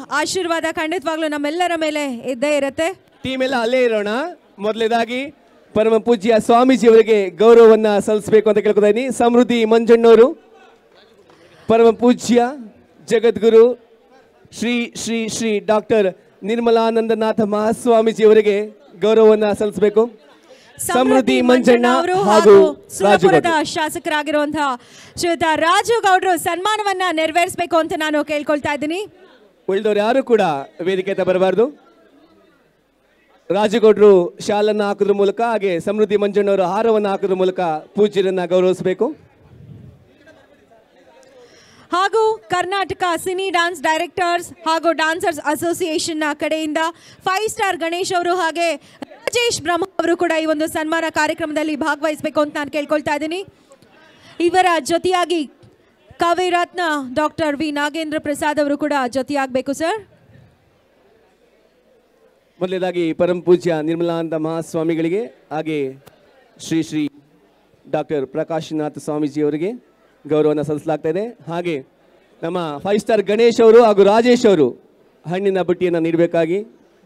ಆಶೀರ್ವಾದ ಖಂಡಿತವಾಗ್ಲೂ ನಮ್ಮೆಲ್ಲರ ಮೇಲೆ ಇದ್ದೇ ಇರುತ್ತೆ ಟೀಮ್ ಎಲ್ಲ ಅಲ್ಲೇ ಇರೋಣ ಮೊದಲೇದಾಗಿ ಪರಮ ಪೂಜ್ಯ ಸ್ವಾಮೀಜಿಯವರಿಗೆ ಗೌರವವನ್ನ ಸಲ್ಲಿಸಬೇಕು ಅಂತ ಕೇಳ್ಕೊತಾ ಇದ್ದೀನಿ ಸಮೃದ್ಧಿ ಮಂಜಣ್ಣವರು ಪರಮ ಪೂಜ್ಯ ಜಗದ್ಗುರು ಶ್ರೀ ಶ್ರೀ ಶ್ರೀ ಡಾಕ್ಟರ್ ನಿರ್ಮಲಾನಂದನಾಥ ಮಹಾಸ್ವಾಮೀಜಿಯವರಿಗೆ ಗೌರವವನ್ನ ಸಲ್ಲಿಸಬೇಕು ಸಮೃದ್ಧಿ ಮಂಜಣ್ಣ ಅವರು ಹಾಗೂ ಹಾಗೂ ರಾಜು ಸುರಪುರದ ಗೌಡ್ರು. ಶಾಸಕರಾಗಿರುವಂತಹ ಶ್ರೀಯುತ ರಾಜು ಗೌಡ್ರು ಸನ್ಮಾನವನ್ನ ನೆರವೇರಿಸಬೇಕು ಅಂತ ನಾನು ಕೇಳ್ಕೊಳ್ತಾ ಇದ್ದೀನಿ ಉಳಿದವ್ರು ಯಾರು ಕೂಡ ವೇದಿಕೆ ಹತ್ರ ಬರಬಾರ್ದು ರಾಜಗೌಡರು ಶಾಲನ್ನ ಹಾಕೋದ್ರ ಮೂಲಕ ಹಾಗೆ ಸಮೃದ್ಧಿ ಮಂಜಣ್ಣವರು ಹಾರವನ್ನು ಹಾಕೋದ್ರ ಮೂಲಕ ಪೂಜ್ಯರನ್ನ ಗೌರವಿಸಬೇಕು ಹಾಗೂ ಕರ್ನಾಟಕ ಸಿನಿ ಡ್ಯಾನ್ಸ್ ಡೈರೆಕ್ಟರ್ಸ್ ಹಾಗೂ ಡಾನ್ಸರ್ಸ್ ಅಸೋಸಿಯೇಷನ್ ನ ಕಡೆಯಿಂದ ಫೈವ್ ಸ್ಟಾರ್ ಗಣೇಶ್ ಅವರು ಹಾಗೆ ರಾಜೇಶ್ ಬ್ರಹ್ಮ ಅವರು ಕೂಡ ಈ ಒಂದು ಸನ್ಮಾನ ಕಾರ್ಯಕ್ರಮದಲ್ಲಿ ಭಾಗವಹಿಸಬೇಕು ಅಂತ ನಾನು ಕೇಳ್ಕೊಳ್ತಾ ಇದ್ದೀನಿ ಇವರ ಜೊತೆಯಾಗಿ ಕಾವ್ಯರತ್ನ ಡಾಕ್ಟರ್ ವಿ ನಾಗೇಂದ್ರ ಪ್ರಸಾದ್ ಅವರು ಕೂಡ ಜೊತೆಯಾಗಬೇಕು ಸರ್ ಮೊದಲನೇದಾಗಿ ಪರಮ ಪೂಜ್ಯ ನಿರ್ಮಲಾನಂದ ಮಹಾಸ್ವಾಮಿಗಳಿಗೆ ಹಾಗೆ ಶ್ರೀ ಶ್ರೀ ಡಾಕ್ಟರ್ ಪ್ರಕಾಶ್ನಾಥ್ ಸ್ವಾಮೀಜಿ ಅವರಿಗೆ ಗೌರವವನ್ನು ಸಲ್ಲಿಸಲಾಗ್ತಾ ಇದೆ ಹಾಗೆ ನಮ್ಮ ಫೈವ್ ಸ್ಟಾರ್ ಗಣೇಶ್ ಅವರು ಹಾಗೂ ರಾಜೇಶ್ ಅವರು ಹಣ್ಣಿನ ಬುಟ್ಟಿಯನ್ನು ನೀಡಬೇಕಾಗಿ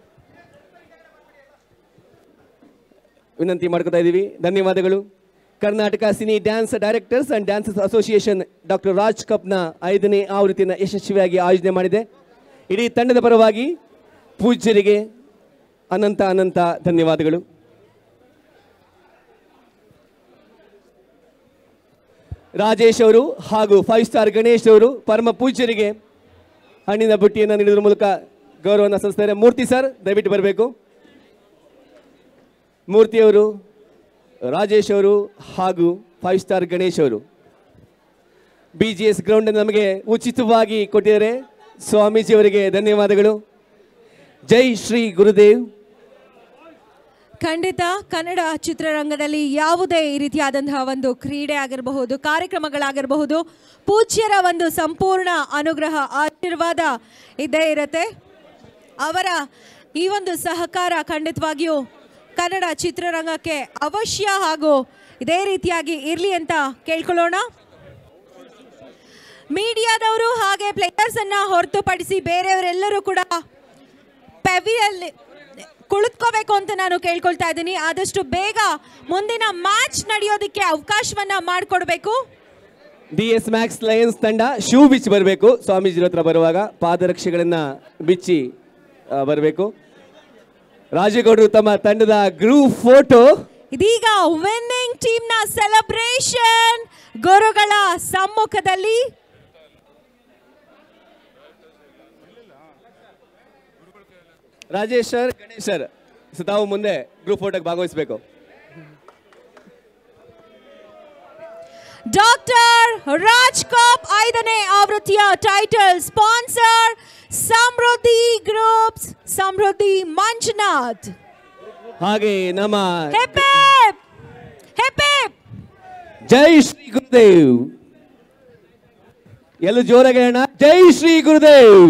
ವಿನಂತಿ ಮಾಡ್ಕೊತಾ ಇದ್ದೀವಿ ಧನ್ಯವಾದಗಳು Karnataka cine dance directors and dances association doctor Raj ಕಪ್ನ ಐದನೇ ಆವೃತ್ತಿಯನ್ನು ಯಶಸ್ವಿಯಾಗಿ ಆಯೋಜನೆ ಮಾಡಿದೆ ಇಡೀ ತಂಡದ ಪರವಾಗಿ ಪೂಜ್ಯರಿಗೆ ಅನಂತ ಅನಂತ ಧನ್ಯವಾದಗಳು ರಾಜೇಶ್ ಅವರು ಹಾಗೂ ಫೈವ್ ಸ್ಟಾರ್ ಗಣೇಶ್ ಅವರು ಪರಮ ಪೂಜ್ಯರಿಗೆ ಹಣ್ಣಿನ ಬುಟ್ಟಿಯನ್ನು ನೀಡೋದ್ರ ಮೂಲಕ ಗೌರವವನ್ನು ಸಲ್ಲಿಸ್ತಾರೆ ಮೂರ್ತಿ ಸರ್ ದಯವಿಟ್ಟು ಬರಬೇಕು ಮೂರ್ತಿಯವರು ರಾಜೇಶ್ ಅವರು ಹಾಗೂ ಫೈವ್ ಸ್ಟಾರ್ ಗಣೇಶ್ ಅವರು ಬಿ ಜಿ ಎಸ್ ಗ್ರೌಂಡ್ ನಮಗೆ ಉಚಿತವಾಗಿ ಕೊಟ್ಟಿದ್ದಾರೆ ಸ್ವಾಮೀಜಿಯವರಿಗೆ ಧನ್ಯವಾದಗಳು ಜೈ ಶ್ರೀ ಗುರುದೇವ್ ಖಂಡಿತ ಕನ್ನಡ ಚಿತ್ರರಂಗದಲ್ಲಿ ಯಾವುದೇ ಈ ರೀತಿಯಾದಂತಹ ಒಂದು ಕ್ರೀಡೆ ಆಗಿರಬಹುದು ಕಾರ್ಯಕ್ರಮಗಳಾಗಿರಬಹುದು ಪೂಜ್ಯರ ಒಂದು ಸಂಪೂರ್ಣ ಅನುಗ್ರಹ ಆಶೀರ್ವಾದ ಇದ್ದೇ ಇರುತ್ತೆ ಅವರ ಈ ಒಂದು ಸಹಕಾರ ಖಂಡಿತವಾಗಿಯೂ ಕನ್ನಡ ಚಿತ್ರರಂಗಕ್ಕೆ ಅವಶ್ಯ ಹಾಗೂ ಇದೇ ರೀತಿಯಾಗಿ ಇರಲಿ ಅಂತ ಕೇಳ್ಕೊಳ್ಳೋಣ ಮೀಡಿಯಾದವರು ಹಾಗೆ ಪ್ಲೇಯರ್ಸ್ ಅನ್ನ ಹೊರತುಪಡಿಸಿ ಬೇರೆಯವರೆಲ್ಲರೂ ಕೂಡ ಪೆವಿಯಲ್ಲಿ ಕುಳಿತುಕೋಬೇಕು ಅಂತ ನಾನು ಕೇಳ್ಕೊಳ್ತಾ ಇದ್ದೀನಿ ಆದಷ್ಟು ಬೇಗ ಮುಂದಿನ ಮ್ಯಾಚ್ ನಡೆಯೋದಕ್ಕೆ ಅವಕಾಶವನ್ನ ಮಾಡಿಕೊಡ್ಬೇಕು ಡಿ ಎಸ್ ಮ್ಯಾಕ್ಸ್ ಲಯನ್ಸ್ ತಂಡ ಶೂ ಬಿಚ್ಚಿ ಬರಬೇಕು ಸ್ವಾಮೀಜಿ ಹತ್ರ ಬರುವಾಗ ಪಾದರಕ್ಷೆಗಳನ್ನ ಬಿಚ್ಚಿ ಬರಬೇಕು ರಾಜೇಗೌಡರು ತಮ್ಮ ತಂಡದ ಗ್ರೂಪ್ ಫೋಟೋ ಇದೀಗ ವಿನ್ನಿಂಗ್ ಟೀಮ್ ನ ಸೆಲೆಬ್ರೇಷನ್ ಗುರುಗಳ ಸಮ್ಮುಖದಲ್ಲಿ Rajesh sir Ganesh sir so ತಾವು ಮುಂದೆ ಗ್ರೂಪ್ ಫೋಟೋಗೆ ಭಾಗವಹಿಸಬೇಕು ಡಾಕ್ಟರ್ ರಾಜ್ ಕಪ್ ಐದನೇ ಆವೃತ್ತಿಯ title sponsor Samruddhi groups Samruddhi Manjunath ಹಾಗೆ ನಮ್ಮ ಹೆಪ್ ಹೆಪ್ ಹೆಪ್ ಹೆಪ್ ಜೈ ಶ್ರೀ ಗುರುದೇವ್ ಎಲ್ಲ ಜೋರಾಗಿ ಹೇಳೋಣ ಜೈ Shri Gurudev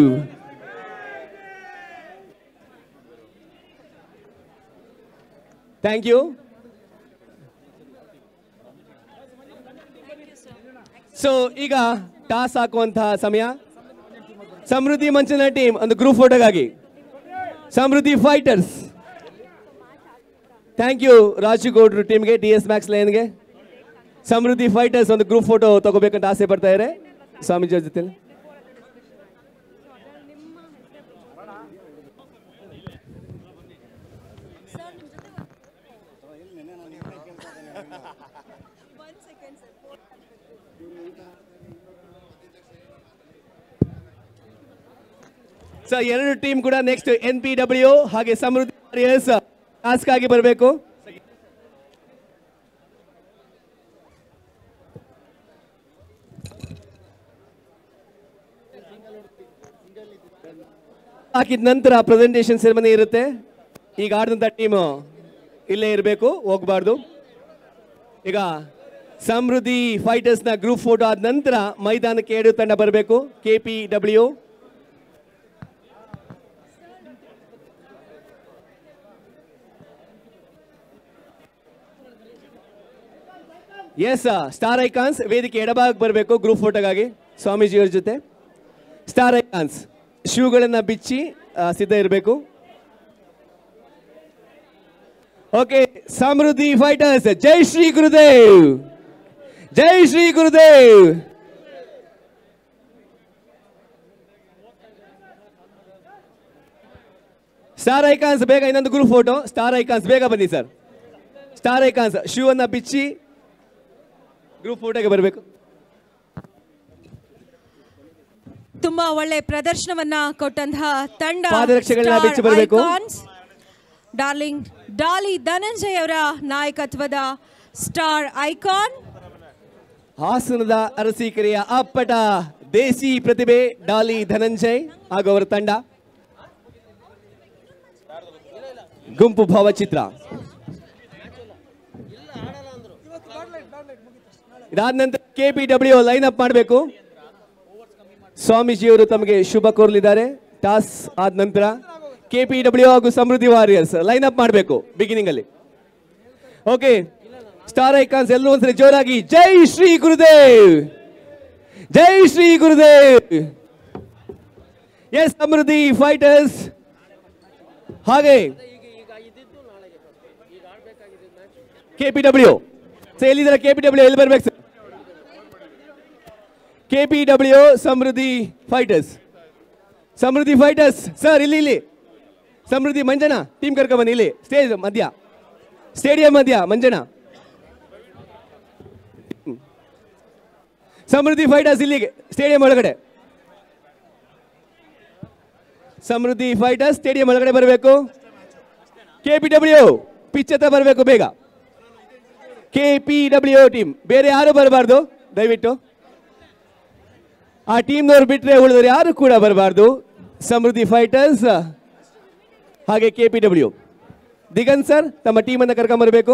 thank you so ಈಗ ಟಾಸ್ ಹಾಕುವಂತಹ ಸಮಯ ಸಮೃದ್ಧಿ ಮಂಚನ ಟೀಮ್ ಒಂದು ಗ್ರೂಪ್ ಫೋಟೋಗಾಗಿ ಸಮೃದ್ಧಿ ಫೈಟರ್ಸ್ ಥ್ಯಾಂಕ್ ಯು ರಾಜುಗೌಡ್ರು ಟೀಮ್ಗೆ ಡಿ ಎಸ್ ಮ್ಯಾಕ್ಸ್ ಲೈನ್ಗೆ ಸಮೃದ್ಧಿ ಫೈಟರ್ಸ್ ಒಂದು ಗ್ರೂಪ್ ಫೋಟೋ ತಗೋಬೇಕಂತ ಆಸೆ ಪಡ್ತಾ ಇದ್ದಾರೆ ಸ್ವಾಮೀಜಿ ಅವ್ರ ಜೊತೆ ಸೊ ಎರಡು ಟೀಮ್ ಕೂಡ ನೆಕ್ಸ್ಟ್ ಎನ್ ಪಿ ಡಬ್ಲ್ಯೂ ಹಾಗೆ ಸಮೃದ್ಧಿ ವಾರಿಯರ್ಸ್ ಟಾಸ್ಕ್ ಆಗಿ ಬರಬೇಕು ಹಾಕಿದ ನಂತರ ಪ್ರೆಸೆಂಟೇಷನ್ ಸೆರೆಮನಿ ಇರುತ್ತೆ ಈಗ ಆಡಿದಂಥ ಟೀಮು ಇಲ್ಲೇ ಇರಬೇಕು ಹೋಗಬಾರ್ದು ಈಗ ಸಮೃದ್ಧಿ ಫೈಟರ್ಸ್ನ ಗ್ರೂಪ್ ಫೋಟೋ ಆದ ನಂತರ ಮೈದಾನಕ್ಕೆ ಎರಡು ತಂಡ ಬರಬೇಕು K P W S star icons ವೇದಿಕೆ ಎಡಭಾಗಕ್ಕೆ ಬರಬೇಕು ಗ್ರೂಪ್ ಫೋಟೋಗಾಗಿ ಸ್ವಾಮೀಜಿಯವ್ರ ಜೊತೆ ಸ್ಟಾರ್ ಐಕಾನ್ಸ್ ಶೂಗಳನ್ನ ಬಿಚ್ಚಿ ಆ, ಸಿದ್ಧ ಇರಬೇಕು ಓಕೆ ಸಮೃದ್ಧಿ ಫೈಟರ್ಸ್ ಜೈ ಶ್ರೀ ಗುರುದೇವ್ ಜೈ ಶ್ರೀ ಗುರುದೇವ್ ಸ್ಟಾರ್ ಐಕಾನ್ಸ್ ಬೇಗ ಇನ್ನೊಂದು ಗ್ರೂಪ್ ಫೋಟೋ ಸ್ಟಾರ್ ಐಕಾನ್ಸ್ ಬೇಗ ಬನ್ನಿ ಸರ್ ಸ್ಟಾರ್ ಐಕಾನ್ಸ್ ಶೂ ಅನ್ನ ಬಿಚ್ಚಿ ಗ್ರೂಪ್ ಫೋಟೋಗೆ ಬರಬೇಕು ತುಂಬಾ ಒಳ್ಳೆ ಪ್ರದರ್ಶನವನ್ನ ಕೊಟ್ಟಂತಹ ತಂಡ ಪಾದರಕ್ಷೆಗಳನ್ನ Star ಬಿಚ್ಚಿ ಬರ್ಬೇಕು. Icons. ಡಾರ್ಲಿಂಗ್ ಡಾಲಿ ಧನಂಜಯ್ ಅವರ ನಾಯಕತ್ವದ ಸ್ಟಾರ್ ಐಕಾನ್ ಹಾಸನದ ಅರಸೀಕೆರೆಯ ಅಪ್ಪಟ ದೇಸಿ ಪ್ರತಿಭೆ ಡಾಲಿ ಧನಂಜಯ್ ಹಾಗೂ ಅವರ ತಂಡ ಗುಂಪು ಭಾವಚಿತ್ರ ಇದಾದ ನಂತರ K P W line up ಮಾಡಬೇಕು ಸ್ವಾಮೀಜಿಯವರು ತಮಗೆ ಶುಭ ಕೋರಲಿದ್ದಾರೆ ಟಾಸ್ ಆದ ನಂತರ ಕೆ ಪಿ ಡಬ್ಲ್ಯೂ ಹಾಗೂ ಸಮೃದ್ಧಿ ವಾರಿಯರ್ಸ್ ಲೈನ್ ಅಪ್ ಮಾಡಬೇಕು ಬಿಗಿನಿಂಗ್ ಅಲ್ಲಿ ಓಕೆ ಸ್ಟಾರ್ ಐಕಾನ್ಸ್ ಎಲ್ಲೂ ಒಂದ್ಸರಿ ಜೋರಾಗಿ ಜೈ ಶ್ರೀ ಗುರುದೇವ್ ಜೈ ಶ್ರೀ ಗುರುದೇವ್ ಎಸ್ ಸಮೃದ್ಧಿ ಫೈಟರ್ಸ್ ಹಾಗೆ ಕೆ ಪಿ ಡಬ್ಲ್ಯೂ ಸರ್ ಎಲ್ಲಿದ್ದಾರೆ ಕೆ ಪಿ ಡಬ್ಲ್ಯೂ ಎಲ್ಲಿ ಬರ್ಬೇಕು sir K P W Samruddhi fighters Samruddhi fighters sir ಇಲ್ಲಿ ಇಲ್ಲಿ ಸಮೃದ್ಧಿ ಮಂಜನ ಟೀಮ್ ಕರ್ಕೊ ಬನ್ನಿ ಇಲ್ಲಿ ಸ್ಟೇಜ್ ಮಧ್ಯ ಸ್ಟೇಡಿಯಂ ಮಧ್ಯ ಮಂಜನ ಹ್ಮ್. ಸಮೃದ್ಧಿ ಫೈಟರ್ಸ್ ಇಲ್ಲಿಗೆ ಸ್ಟೇಡಿಯಂ ಒಳಗಡೆ ಸಮೃದ್ಧಿ ಫೈಟರ್ಸ್ ಸ್ಟೇಡಿಯಂ ಒಳಗಡೆ ಬರಬೇಕು ಕೆ ಪಿ ಡಬ್ಲ್ಯೂ ಪಿಚ್ ಹತ್ರ ಬರಬೇಕು ಬೇಗ ಕೆ ಪಿ ಡಬ್ಲ್ಯೂ ಟೀಮ್ ಬೇರೆ ಯಾರು ಬರಬಾರ್ದು ದಯವಿಟ್ಟು ಆ ಟೀಮ್ನವ್ರು ಬಿಟ್ಟರೆ ಉಳಿದ್ರೆ ಯಾರು ಕೂಡ ಬರಬಾರ್ದು ಸಮೃದ್ಧಿ ಫೈಟರ್ಸ್ ಹಾಗೆ K P W Diganth sir ತಮ್ಮ ಟೀಮನ್ನು ಕರ್ಕೊಂಬರಬೇಕು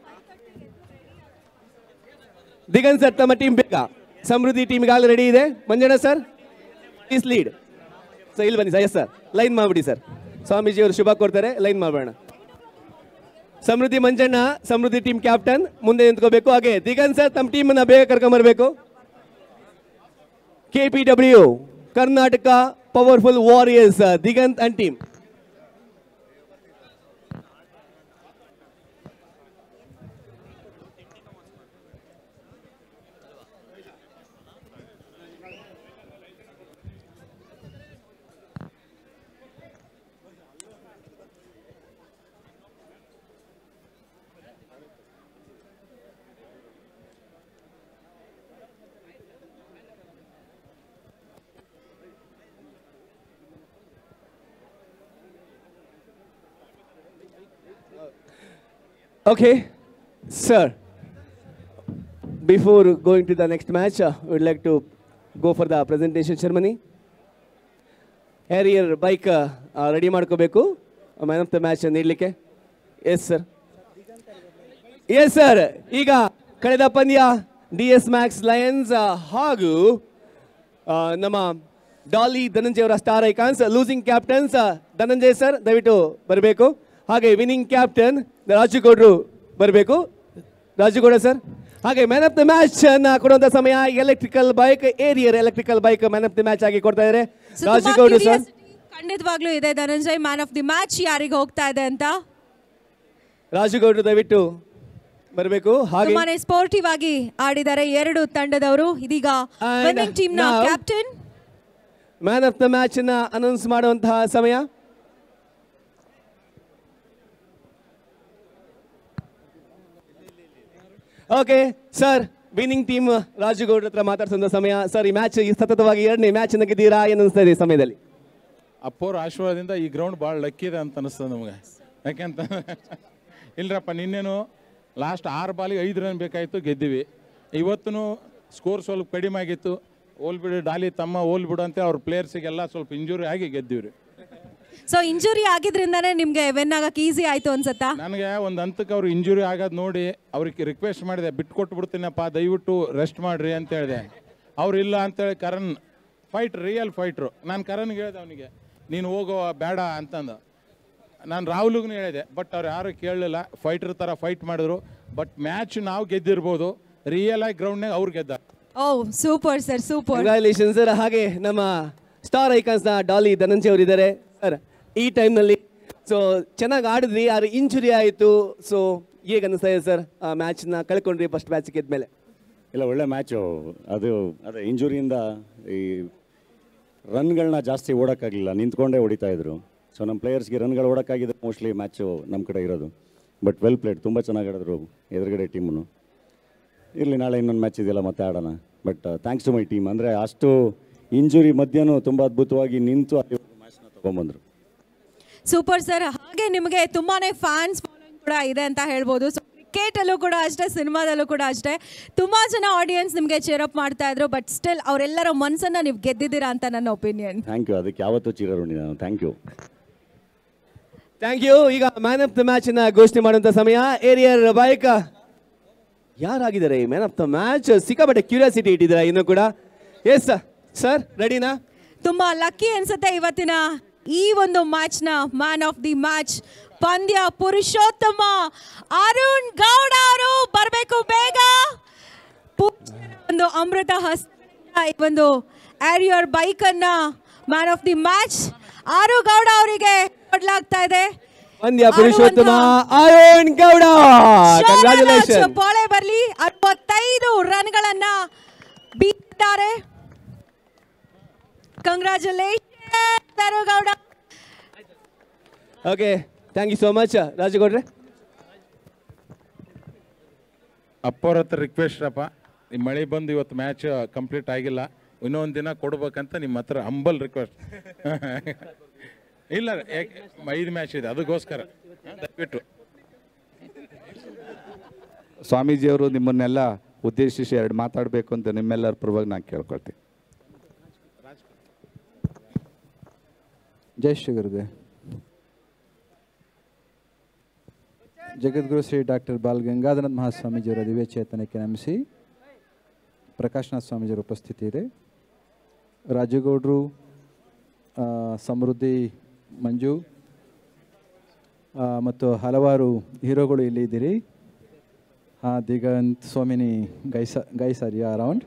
ದಿಗಂತ್ ಸರ್ ತಮ್ಮ ಟೀಮ್ ಬೇಕಾ ಸಮೃದ್ಧಿ ಟೀಮ್ ಈಗಾಗಲೇ ರೆಡಿ ಇದೆ Manjanna sir is lead sir ಇಲ್ಲಿ ಬನ್ನಿ ಸರ್ ಎಸ್ ಸರ್ ಲೈನ್ ಮಾಡ್ಬಿಡಿ ಸರ್ ಸ್ವಾಮೀಜಿ ಅವರು ಶುಭ ಕೊಡ್ತಾರೆ ಲೈನ್ ಮಾಡೋಣ ಸಮೃದ್ಧಿ ಮಂಜಣ್ಣ ಸಮೃದ್ಧಿ ಟೀಮ್ ಕ್ಯಾಪ್ಟನ್ ಮುಂದೆ ನಿಂತ್ಕೋಬೇಕು ಹಾಗೆ ದಿಗಂತ್ ಸರ್ ತಮ್ಮ ಟೀಮನ್ನು ಬೇಗ ಕರ್ಕೊಂಬರ್ಬೇಕು K P W Karnataka powerful warriors Diganth and team Okay, sir. Before going to the next match, uh, we'd like to go for the presentation ceremony. Harrier bike ready ಮಾಡ್ಕೋಬೇಕು man of the match ನೀಡಲಿಕ್ಕೆ yes sir yes sir ಈಗ ಕಳೆದ ಪಂದ್ಯ D S Max Lions ಹಾಗೂ ಆ, ನಮ್ಮ ಡಾಲಿ ಧನಂಜಯ ಅವರ star icons losing captains Dhananjay sir ದಯವಿಟ್ಟು ಬರಬೇಕು ಹಾಗೆ ವಿನ್ನಿಂಗ್ ಕ್ಯಾಪ್ಟನ್ ರಾಜುಗೌಡರು ಬರಬೇಕು ರಾಜುಗೌಡ ಸರ್ ಹಾಗೆ ಮ್ಯಾನ್ ಆಫ್ ದ ಮ್ಯಾಚ್ ಅನ್ನ ಕೊಡುವಂತ ಸಮಯ ಎಲೆಕ್ಟ್ರಿಕಲ್ ಬೈಕ್ ಏರಿಯರ್ electrical bike man of the match ಆಗಿ ಕೊಡ್ತಾ ಇದ್ದಾರೆ So, ತುಂಬಾ ರಾಜುಗೌಡರು ಸರ್ curiosity ಖಂಡಿತವಾಗ್ಲೂ ಇದೆ Dhananjay man of the match ಯಾರಿಗೆ ಹೋಗ್ತಾ ಇದೆ ಅಂತ ರಾಜುಗೌಡರು ದಯವಿಟ್ಟು ಬರಬೇಕು ಹಾಗೆ ತುಂಬಾನೇ ಸ್ಪೋರ್ಟಿವ್ ಆಗಿ ಆಡಿದ್ದಾರೆ ಎರಡು ತಂಡದವರು ಇದೀಗ And ವಿನ್ನಿಂಗ್ ಟೀಮ್ ನ now- captain man of the match ಅನ್ನ ಅನೌನ್ಸ್ ಮಾಡುವಂತಹ ಸಮಯ ಓಕೆ ಸರ್ ವಿನ್ನಿಂಗ್ ಟೀಮ್ ರಾಜುಗೌಡ್ರ ಹತ್ರ ಮಾತಾಡ್ಸೋ ಸಮಯ ಸರ್ ಈ ಮ್ಯಾಚ್ ಸತತವಾಗಿ ಎರಡನೇ ಮ್ಯಾಚ್ ಅನ್ನ ಗೆದ್ದೀರಾ ಏನು ಅನಿಸ್ತಾ ಇದೆ ಈ ಸಮಯದಲ್ಲಿ ಅಪ್ಪೋರ ಆಶೀರ್ವಾದದಿಂದ ಈ ಗ್ರೌಂಡ್ ಭಾಳ ಲಕ್ಕಿ ಇದೆ ಅಂತ ಅನಿಸ್ತದೆ ನಮಗೆ ಯಾಕೆಂತ ಇಲ್ಲರಪ್ಪ ನಿನ್ನೇನು ಲಾಸ್ಟ್ ಆರು ಬಾಲಿಗೆ ಐದು ರನ್ ಬೇಕಾಯಿತು ಗೆದ್ದೀವಿ ಇವತ್ತು ಸ್ಕೋರ್ ಸ್ವಲ್ಪ ಕಡಿಮೆ ಆಗಿತ್ತು ಓಲ್ ಬಿಡು ಡಾಲಿ ತಮ್ಮ ಓಲ್ ಬಿಡು ಅಂತ ಅವ್ರ ಪ್ಲೇಯರ್ಸಿಗೆಲ್ಲ ಸ್ವಲ್ಪ ಇಂಜುರಿ ಆಗಿ ಗೆದ್ದೀವಿ ರೀ ಸೊ ಇಂಜುರಿ ಆಗಿದ್ರಿಂದಾನೇ ನಿಮ್ಗೆ ವೆನ್ ಆಗಕ್ಕೆ ಈಸಿ ಆಯ್ತು ಅನ್ಸತ್ತಾ ನನಗೆ ಒಂದು ಹಂತಕ್ಕೆ ಅವ್ರು ಇಂಜುರಿ ಆಗೋದು ನೋಡಿ ಅವ್ರಿಗೆ ರಿಕ್ವೆಸ್ಟ್ ಮಾಡಿದೆ ಬಿಟ್ಟು ಕೊಟ್ಟು ಬಿಡ್ತೀನಪ್ಪ ದಯವಿಟ್ಟು ರೆಸ್ಟ್ ಮಾಡಿರಿ ಅಂತ ಹೇಳಿದೆ ಅವ್ರು ಇಲ್ಲ ಅಂತೇಳಿ ಕರಣ್ ಫೈಟ್ ರಿಯಲ್ ಫೈಟ್ರು ನಾನು ಕರಣ್ಗೆ ಹೇಳಿದೆ ಅವನಿಗೆ ನೀನು ಹೋಗೋ ಬೇಡ ಅಂತಂದು ನಾನು ರಾಹುಲ್ಗೂ ಹೇಳಿದೆ ಬಟ್ ಅವ್ರು ಯಾರು ಕೇಳಲಿಲ್ಲ ಫೈಟ್ರ್ ಥರ ಫೈಟ್ ಮಾಡಿದ್ರು ಬಟ್ ಮ್ಯಾಚ್ ನಾವು ಗೆದ್ದಿರ್ಬೋದು ರಿಯಲ್ ಆಗಿ ಗ್ರೌಂಡ್ನಾಗ ಅವ್ರು ಗೆದ್ದ ಓ super sir super congratulation sir ಹಾಗೆ ನಮ್ಮ ಸ್ಟಾರ್ ಐಕಾನ್ಸ್ನ ಡಾಲಿ ಧನಂಜಯ ಅವರಿದ್ದಾರೆ ಸರ್ ಈ ಟೈಮ್ನಲ್ಲಿ ಸೊ ಚೆನ್ನಾಗಿ ಆಡಿದ್ರಿ ಆದ್ರೆ ಇಂಜುರಿ ಆಯಿತು ಸೊ ಹೇಗೆ ಅನ್ನಿಸ್ತಾ ಇದೆ ಸರ್ ಆ ಮ್ಯಾಚ್ನ ಕಳ್ಕೊಂಡ್ರಿ ಫಸ್ಟ್ ಮ್ಯಾಚ್ ಗೆದ್ಮೇಲೆ ಇಲ್ಲ ಒಳ್ಳೆ ಮ್ಯಾಚು ಅದು ಅದೇ ಇಂಜುರಿಯಿಂದ ಈ ರನ್ಗಳನ್ನ ಜಾಸ್ತಿ ಓಡೋಕ್ಕಾಗಲಿಲ್ಲ ನಿಂತ್ಕೊಂಡೇ ಹೊಡಿತಾ ಇದ್ರು ಸೊ ನಮ್ಮ ಪ್ಲೇಯರ್ಸ್ಗೆ ರನ್ಗಳು ಓಡೋಕ್ಕಾಗಿದ್ರೆ ಮೋಸ್ಟ್ಲಿ ಮ್ಯಾಚು ನಮ್ಮ ಕಡೆ ಇರೋದು ಬಟ್ ವೆಲ್ ಪ್ಲೇಡ್ ತುಂಬ ಚೆನ್ನಾಗಿ ಆಡಿದ್ರು ಎದುರುಗಡೆ ಟೀಮನ್ನು ಇರಲಿ ನಾಳೆ ಇನ್ನೊಂದು ಮ್ಯಾಚ್ ಇದೆಯಲ್ಲ ಮತ್ತೆ ಆಡೋಣ but thanks to my team ಅಂದರೆ ಅಷ್ಟು ಇಂಜುರಿ ಮಧ್ಯನೂ ತುಂಬ ಅದ್ಭುತವಾಗಿ ನಿಂತು ಅಲ್ಲಿ ಮ್ಯಾಚ್ನ ತೊಗೊಂಬಂದರು ಸೂಪರ್ ಸರ್ ಹಾಗೆ ನಿಮಗೆ ತುಂಬಾನೇ ಫ್ಯಾನ್ಸ್ ಫಾಲೋಯಿಂಗ್ ಕೂಡ ಇದೆ ಅಂತ ಹೇಳ್ಬೋದು ಸೊ ಕ್ರಿಕೆಟಲ್ಲೂ ಕೂಡ ಅಷ್ಟೇ ಸಿನಿಮಾದಲ್ಲೂ ಕೂಡ ಅಷ್ಟೇ ತುಂಬ ಜನ ಆಡಿಯನ್ಸ್ ನಿಮಗೆ ಚೇರಪ್ ಮಾಡ್ತಾ ಇದ್ರು ಬಟ್ ಸ್ಟಿಲ್ ಅವರೆಲ್ಲರ ಮನಸ್ಸನ್ನ ನೀವು ಗೆದ್ದಿದ್ದೀರಾ ಅಂತ ನನ್ನ ಒಪಿನಿಯನ್ ಥ್ಯಾಂಕ್ ಯು ಅದಕ್ಕೆ ಯಾವತ್ತೂ ಚಿರಋಣಿ ನಾನು ಥ್ಯಾಂಕ್ ಯು ಥ್ಯಾಂಕ್ ಯು ಈಗ ಮ್ಯಾನ್ ಆಫ್ ದ ಮ್ಯಾಚ್ ಅನ್ನ ಘೋಷಣೆ ಮಾಡುವಂತ ಸಮಯ ಏರಿಯರ್ ಬಾಯಕ ಯಾರಾಗಿದ್ದಾರೆ ಮ್ಯಾನ್ ಆಫ್ ದ ಮ್ಯಾಚ್ ಸಿಕ್ಕಾಪಟ್ಟೆ ಕ್ಯೂರಿಯಾಸಿಟಿ ಇಟ್ಟಿದ್ದೀರಾ ಇನ್ನು ಕೂಡ ಎಸ್ ಸರ್ ರೆಡಿನಾ ತುಂಬಾ ಲಕ್ಕಿ ಅನ್ಸುತ್ತೆ ಇವತ್ತಿನ ಈ ಒಂದು ಮ್ಯಾಚ್ನ ಮ್ಯಾನ್ ಆಫ್ ದಿ ಮ್ಯಾಚ್ ಪಂದ್ಯ ಪುರುಷೋತ್ತಮ ಅರುಣ್ ಗೌಡ ಅವರು ಬರಬೇಕು ಬೇಗ ಪೂಜ್ಯರ ಒಂದು ಅಮೃತ ಹಸ್ತ ಈ ಒಂದು ಆರಿಯರ್ ಬೈಕ್ ಅನ್ನ ಮ್ಯಾನ್ ಆಫ್ ದಿ ಮ್ಯಾಚ್ ಆರು ಗೌಡ ಅವರಿಗೆ ಕೊಡ್ಲಾಗ್ತಾ ಇದೆ ಪಂದ್ಯ ಪುರುಷೋತ್ತಮ ಅರುಣ್ ಗೌಡ ಕಂಗ್ರಾಚುಲೇಷನ್ ಬಾಳೆ ಬರ್ಲಿ ಅರವತ್ತೈದು ರನ್ಗಳನ್ನ ಬೀತಾರೆ congratulation Arun Gowda okay thank you so much ರಾಜಗೌಡ್ರೆ ಅಪ್ಪವ್ರ ಹತ್ರ ರಿಕ್ವೆಸ್ಟ್ ಅಪ್ಪ ಈ ಮಳೆ ಬಂದು ಇವತ್ತು ಮ್ಯಾಚ್ ಕಂಪ್ಲೀಟ್ ಆಗಿಲ್ಲ ಇನ್ನೊಂದು ದಿನ ಕೊಡ್ಬೇಕಂತ ನಿಮ್ಮ ಹತ್ರ ಹಂಬಲ್ ರಿಕ್ವೆಸ್ಟ್ ಇಲ್ಲ ಯಾಕೆ ಐದು ಮ್ಯಾಚ್ ಇದೆ ಅದಕ್ಕೋಸ್ಕರ ದಯವಿಟ್ಟು ಸ್ವಾಮೀಜಿಯವರು ನಿಮ್ಮನ್ನೆಲ್ಲ ಉದ್ದೇಶಿಸಿ ಎರಡು ಮಾತಾಡಬೇಕು ಅಂತ ನಿಮ್ಮೆಲ್ಲರ ಪರವಾಗಿ ನಾನು ಕೇಳ್ಕೊಳ್ತೀನಿ ಜೈ ಶ್ರೀ ಗುರುದೇವ್ ಜಗದ್ಗುರು ಶ್ರೀ ಡಾಕ್ಟರ್ ಬಾಲ್ ಗಂಗಾಧರನಾಥ್ ಮಹಾಸ್ವಾಮೀಜಿಯವರ ದಿವ್ಯ ಚೇತನಕ್ಕೆ ನಮಿಸಿ ಪ್ರಕಾಶ್ನಾಥ್ ಸ್ವಾಮೀಜಿಯವರ ಉಪಸ್ಥಿತಿ ಇದೆ ರಾಜಗೌಡರು ಆ, ಸಮೃದ್ಧಿ ಮಂಜು ಆ, ಮತ್ತು ಹಲವಾರು ಹೀರೋಗಳು ಇಲ್ಲಿ ಇದ್ದೀರಿ ಹಾಂ ದಿಗಂತ್ ಸೋಮಿನಿ ಗೈಸ ಗೈಸ್ ಆರ್ ಯು ಅರೌಂಡ್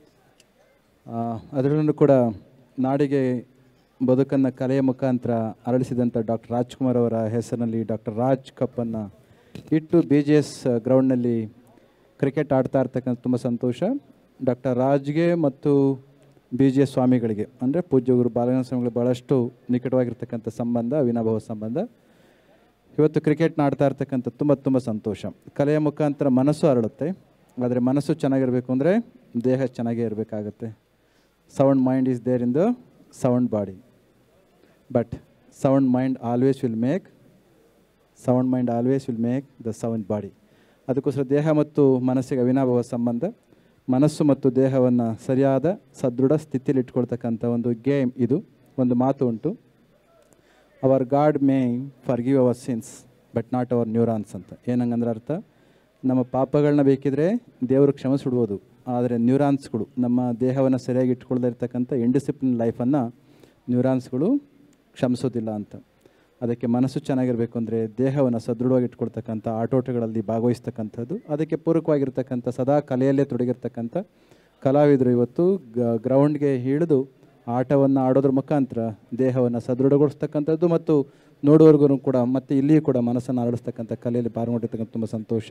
ಅದರಲ್ಲೂ ಕೂಡ ನಾಡಿಗೆ ಬದುಕನ್ನು ಕಲೆಯ ಮುಖಾಂತರ ಅರಳಿಸಿದಂಥ ಡಾಕ್ಟರ್ ರಾಜ್ಕುಮಾರ್ ಅವರ ಹೆಸರಿನಲ್ಲಿ ಡಾಕ್ಟರ್ ರಾಜ್ ಕಪ್ಪನ್ನು ಇಟ್ಟು ಬಿ ಜಿ ಎಸ್ ಗ್ರೌಂಡ್ನಲ್ಲಿ ಕ್ರಿಕೆಟ್ ಆಡ್ತಾ ಇರ್ತಕ್ಕಂಥ ತುಂಬ ಸಂತೋಷ ಡಾಕ್ಟರ್ ರಾಜ್ಗೆ ಮತ್ತು ಬಿ ಜಿ ಎಸ್ ಸ್ವಾಮಿಗಳಿಗೆ ಅಂದರೆ ಪೂಜ್ಯ ಗುರು ಬಾಲಗಂಗ ಸ್ವಾಮಿಗಳು ಭಾಳಷ್ಟು ನಿಕಟವಾಗಿರ್ತಕ್ಕಂಥ ಸಂಬಂಧ ಅವಿನಾಭಾವ ಸಂಬಂಧ ಇವತ್ತು ಕ್ರಿಕೆಟ್ನ ಆಡ್ತಾ ಇರ್ತಕ್ಕಂಥ ತುಂಬ ತುಂಬ ಸಂತೋಷ ಕಲೆಯ ಮುಖಾಂತರ ಮನಸ್ಸು ಅರಳುತ್ತೆ ಆದರೆ ಮನಸ್ಸು ಚೆನ್ನಾಗಿರಬೇಕು ಅಂದರೆ ದೇಹ ಚೆನ್ನಾಗೇ ಇರಬೇಕಾಗತ್ತೆ sound mind is there in the sound body but sound mind always will make sound mind always will make the sound body ಅದಕ್ಕೋಸ್ಕರ ದೇಹ ಮತ್ತು ಮನಸ್ಸಿಗೆ ಅವಿನಾಭಾವ ಸಂಬಂಧ ಮನಸ್ಸು ಮತ್ತು ದೇಹವನ್ನು ಸರಿಯಾದ ಸದೃಢ ಸ್ಥಿತಿಯಲ್ಲಿ ಇಟ್ಕೊಳ್ತಕ್ಕಂಥ ಒಂದು ಗೇಮ್ ಇದು ಒಂದು ಮಾತು ಉಂಟು our god may forgive our sins but not our neurons ಅಂತ ಏನಂಗಂದ್ರೆ ಅರ್ಥ ನಮ್ಮ ಪಾಪಗಳನ್ನ ಬೇಕಿದ್ರೆ ದೇವರು ಕ್ಷಮಿಸ್ಬಿಡ್ಬೋದು ಆದರೆ ನ್ಯೂರಾನ್ಸ್ಗಳು ನಮ್ಮ ದೇಹವನ್ನು ಸರಿಯಾಗಿ ಇಟ್ಕೊಳ್ದೇ ಇರ್ತಕ್ಕಂಥ ಇಂಡಿಸಿಪ್ಲಿನ್ ಲೈಫನ್ನು ನ್ಯೂರಾನ್ಸ್ಗಳು ಕ್ಷಮಿಸೋದಿಲ್ಲ ಅಂತ ಅದಕ್ಕೆ ಮನಸ್ಸು ಚೆನ್ನಾಗಿರಬೇಕು ಅಂದರೆ ದೇಹವನ್ನು ಸದೃಢವಾಗಿ ಇಟ್ಕೊಳ್ತಕ್ಕಂಥ ಆಟೋಟಗಳಲ್ಲಿ ಭಾಗವಹಿಸ್ತಕ್ಕಂಥದ್ದು ಅದಕ್ಕೆ ಪೂರಕವಾಗಿರ್ತಕ್ಕಂಥ ಸದಾ ಕಲೆಯಲ್ಲೇ ತೊಡಗಿರ್ತಕ್ಕಂಥ ಕಲಾವಿದರು ಇವತ್ತು ಗ್ರೌಂಡ್ಗೆ ಇಳಿದು ಆಟವನ್ನು ಆಡೋದ್ರ ಮುಖಾಂತರ ದೇಹವನ್ನು ಸದೃಢಗೊಳಿಸ್ತಕ್ಕಂಥದ್ದು ಮತ್ತು ನೋಡುವವರೆಗೂ ಕೂಡ ಮತ್ತು ಇಲ್ಲಿಯೂ ಕೂಡ ಮನಸ್ಸನ್ನು ಅರಳಿಸ್ತಕ್ಕಂಥ ಕಲೆಯಲ್ಲಿ ಪಾಲ್ಗೊಂಡಿರ್ತಕ್ಕಂಥ ತುಂಬ ಸಂತೋಷ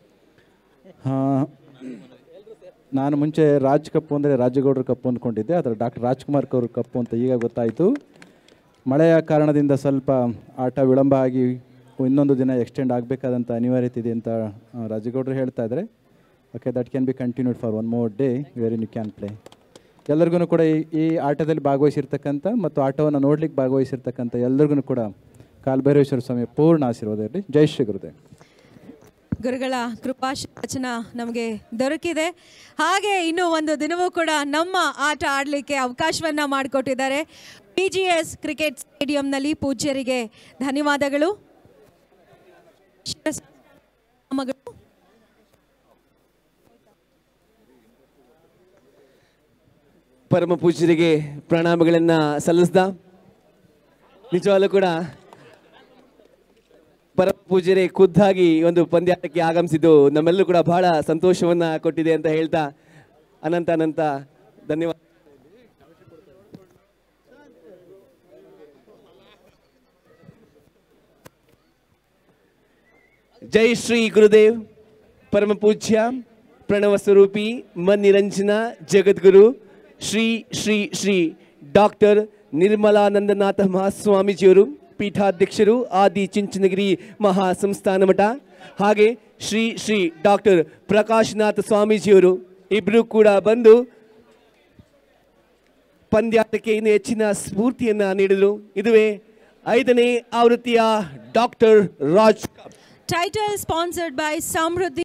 ಆ, ನಾನು ಮುಂಚೆ ರಾಜ್ ಕಪ್ಪು ಅಂದರೆ ರಾಜಗೌಡರ ಕಪ್ಪು ಅಂದ್ಕೊಂಡಿದ್ದೆ ಆದರೆ ಡಾಕ್ಟರ್ ರಾಜ್ಕುಮಾರ್ ಅವ್ರ ಕಪ್ಪು ಅಂತ ಈಗ ಗೊತ್ತಾಯಿತು ಮಳೆಯ ಕಾರಣದಿಂದ ಸ್ವಲ್ಪ ಆಟ ವಿಳಂಬ ಆಗಿ ಇನ್ನೊಂದು ದಿನ ಎಕ್ಸ್ಟೆಂಡ್ ಆಗಬೇಕಾದಂಥ ಅನಿವಾರ್ಯತೆ ಇದೆ ಅಂತ ಆ, ರಾಜಗೌಡರು ಹೇಳ್ತಾ ಇದ್ದಾರೆ okay that can be continued for one more day very you can play ಎಲ್ಲರಿಗೂ ಕೂಡ ಈ ಈ ಆಟದಲ್ಲಿ ಭಾಗವಹಿಸಿರ್ತಕ್ಕಂಥ ಮತ್ತು ಆಟವನ್ನು ನೋಡ್ಲಿಕ್ಕೆ ಭಾಗವಹಿಸಿರ್ತಕ್ಕಂಥ ಎಲ್ಲರಿಗೂ ಕೂಡ ಕಾಲ್ಭೈರೇಶ್ವರ ಸ್ವಾಮಿ ಪೂರ್ಣ ಆಶೀರ್ವಾದ ಇರಲಿ ಜೈ ಶ್ರೀ ಗುರುದೇವ್ ಗುರುಗಳ ಕೃಪಾಶನ ನಮಗೆ ದೊರಕಿದೆ ಹಾಗೆ ಇನ್ನು ಒಂದು ದಿನವೂ ಕೂಡ ನಮ್ಮ ಆಟ ಆಡಲಿಕ್ಕೆ ಅವಕಾಶವನ್ನ ಮಾಡಿಕೊಟ್ಟಿದ್ದಾರೆ ಪಿ ಜಿ ಎಸ್ ಕ್ರಿಕೆಟ್ ಸ್ಟೇಡಿಯಂನಲ್ಲಿ ಪೂಜ್ಯರಿಗೆ ಧನ್ಯವಾದಗಳು ಮಗಳು ಪರಮ ಪೂಜ್ಯರಿಗೆ ಪ್ರಣಾಮಗಳನ್ನು ಸಲ್ಲಿಸ್ದ ನಿಜವಾಗ್ಲೂ ಕೂಡ ಪರಮ ಪೂಜ್ಯರೇ ಖುದ್ದಾಗಿ ಈ ಒಂದು ಪಂದ್ಯಾಟಕ್ಕೆ ಆಗಮಿಸಿದ್ದು ನಮ್ಮೆಲ್ಲರೂ ಕೂಡ ಬಹಳ ಸಂತೋಷವನ್ನ ಕೊಟ್ಟಿದೆ ಅಂತ ಹೇಳ್ತಾ ಅನಂತ ಅನಂತ ಧನ್ಯವಾದ ಜೈ ಶ್ರೀ ಗುರುದೇವ್ ಪರಮ ಪೂಜ್ಯ ಪ್ರಣವ ಸ್ವರೂಪಿ ಮನ್ನಿರಂಜನ ಜಗದ್ಗುರು ಶ್ರೀ ಶ್ರೀ ಶ್ರೀ ಡಾಕ್ಟರ್ ನಿರ್ಮಲಾನಂದನಾಥ ಮಹಾಸ್ವಾಮೀಜಿಯವರು ಪೀಠಾಧ್ಯಕ್ಷರು ಆದಿ ಚಿಂಚನಗಿರಿ ಮಹಾ ಸಂಸ್ಥಾನ ಮಠ ಹಾಗೆ ಶ್ರೀ ಶ್ರೀ ಡಾಕ್ಟರ್ ಪ್ರಕಾಶ್ನಾಥ ಸ್ವಾಮೀಜಿಯವರು ಇಬ್ಬರು ಕೂಡ ಬಂದು ಪಂದ್ಯಾಟಕ್ಕೆ ಇನ್ನು ಹೆಚ್ಚಿನ ಸ್ಫೂರ್ತಿಯನ್ನ ನೀಡಿದರು ಇದುವೇ ಐದನೇ ಆವೃತ್ತಿಯ doctor Raj cup Title sponsored by Samruddhi